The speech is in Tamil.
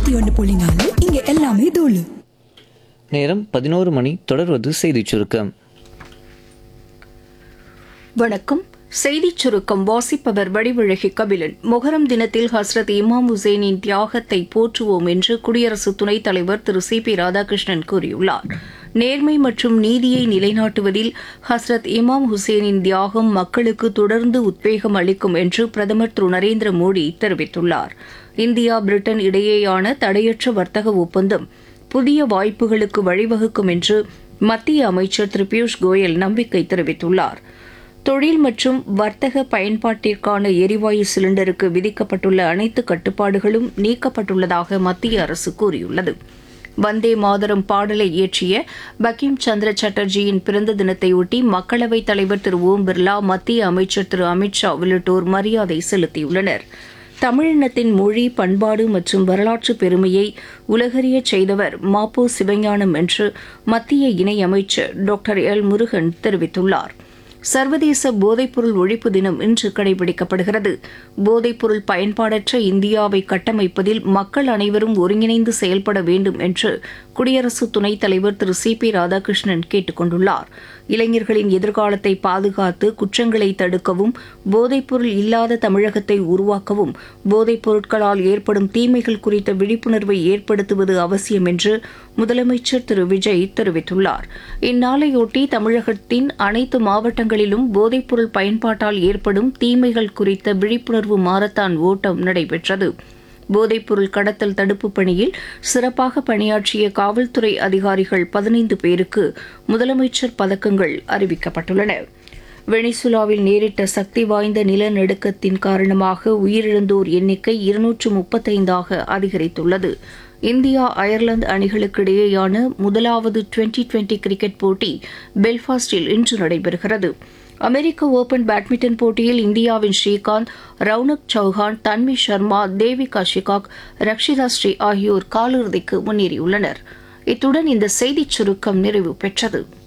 எண்பத்தி ஒன்று புள்ளி நாலு இங்க எல்லாமே தூளு நேரம் பதினோரு மணி தொடர்வது செய்திச் சுருக்கம் வணக்கம் செய்திச் சுருக்கம் வாசிப்பவர் வடிவழகி கபிலன் மொஹரம் தினத்தில் ஹஸ்ரத் இமாம் ஹுசேனின் தியாகத்தை போற்றுவோம் என்று குடியரசு துணைத் தலைவர் திரு சி பி ராதாகிருஷ்ணன் கூறியுள்ளார் நேர்மை மற்றும் நீதியை நிலைநாட்டுவதில் ஹஸ்ரத் இமாம் ஹுசேனின் தியாகம் மக்களுக்கு தொடர்ந்து உத்வேகம் அளிக்கும் என்று பிரதமர் திரு நரேந்திர மோடி தெரிவித்துள்ளார் இந்தியா பிரிட்டன் இடையேயான தடையற்ற வர்த்தக ஒப்பந்தம் புதிய வாய்ப்புகளுக்கு வழிவகுக்கும் என்று மத்திய அமைச்சர் திரு பியூஷ் கோயல் நம்பிக்கை தெரிவித்துள்ளார் தொழில் மற்றும் வர்த்தக பயன்பாட்டிற்கான எரிவாயு சிலிண்டருக்கு விதிக்கப்பட்டுள்ள அனைத்து கட்டுப்பாடுகளும் நீக்கப்பட்டுள்ளதாக மத்திய அரசு கூறியுள்ளது வந்தே மாதரம் பாடலை இயற்றிய பக்கிம் சந்திர சட்டர்ஜியின் பிறந்த தினத்தையொட்டி மக்களவைத் தலைவர் திரு ஓம் பிர்லா மத்திய அமைச்சர் திரு அமித்ஷா உள்ளிட்டோர் மரியாதை செலுத்தியுள்ளனர் தமிழினத்தின் மொழி பண்பாடு மற்றும் வரலாற்று பெருமையை உலகறியச் செய்தவர் மாப்போ சிவஞானம் என்று மத்திய இணையமைச்சர் டாக்டர் எல் முருகன் தெரிவித்துள்ளார் சர்வதேச போதைப்பொருள் ஒழிப்பு தினம் இன்று கடைபிடிக்கப்படுகிறது போதைப்பொருள் பயன்பாடற்ற இந்தியாவை கட்டமைப்பதில் மக்கள் அனைவரும் ஒருங்கிணைந்து செயல்பட வேண்டும் என்று குடியரசு துணைத் தலைவர் திரு சி பி ராதாகிருஷ்ணன் கேட்டுக் கொண்டுள்ளார் இளைஞர்களின் எதிர்காலத்தை பாதுகாத்து குற்றங்களை தடுக்கவும் போதைப்பொருள் இல்லாத தமிழகத்தை உருவாக்கவும் போதைப் பொருட்களால் ஏற்படும் தீமைகள் குறித்த விழிப்புணர்வை ஏற்படுத்துவது அவசியம் என்று முதலமைச்சர் திரு விஜய் தெரிவித்துள்ளார் இந்நாளையொட்டி தமிழகத்தின் அனைத்து மாவட்டங்களிலும் போதைப்பொருள் பயன்பாட்டால் ஏற்படும் தீமைகள் குறித்த விழிப்புணர்வு மாரத்தான் ஓட்டம் நடைபெற்றது போதைப்பொருள் கடத்தல் தடுப்பு பணியில் சிறப்பாக பணியாற்றிய காவல்துறை அதிகாரிகள் பதினைந்து பேருக்கு முதலமைச்சர் பதக்கங்கள் அறிவிக்கப்பட்டுள்ளன வெனிசுலாவில் நேரிட்ட சக்தி வாய்ந்த நிலநடுக்கத்தின் காரணமாக உயிரிழந்தோர் எண்ணிக்கை இருநூற்று முப்பத்தைந்தாக அதிகரித்துள்ளது இந்தியா அயர்லாந்து அணிகளுக்கு இடையேயான முதலாவது டுவெண்டி டுவெண்டி கிரிக்கெட் போட்டி பெல்ஃபாஸ்டில் இன்று நடைபெறுகிறது அமெரிக்க ஓபன் பேட்மிண்டன் போட்டியில் இந்தியாவின் ஸ்ரீகாந்த் ரவுனக் சௌஹான் தன்வி சர்மா தேவிகா ஷிகாக் ரக்ஷிதா ஸ்ரீ ஆகியோர் காலிறுதிக்கு முன்னேறியுள்ளனர் இத்துடன் இந்த செய்திச் சுருக்கம் நிறைவு பெற்றது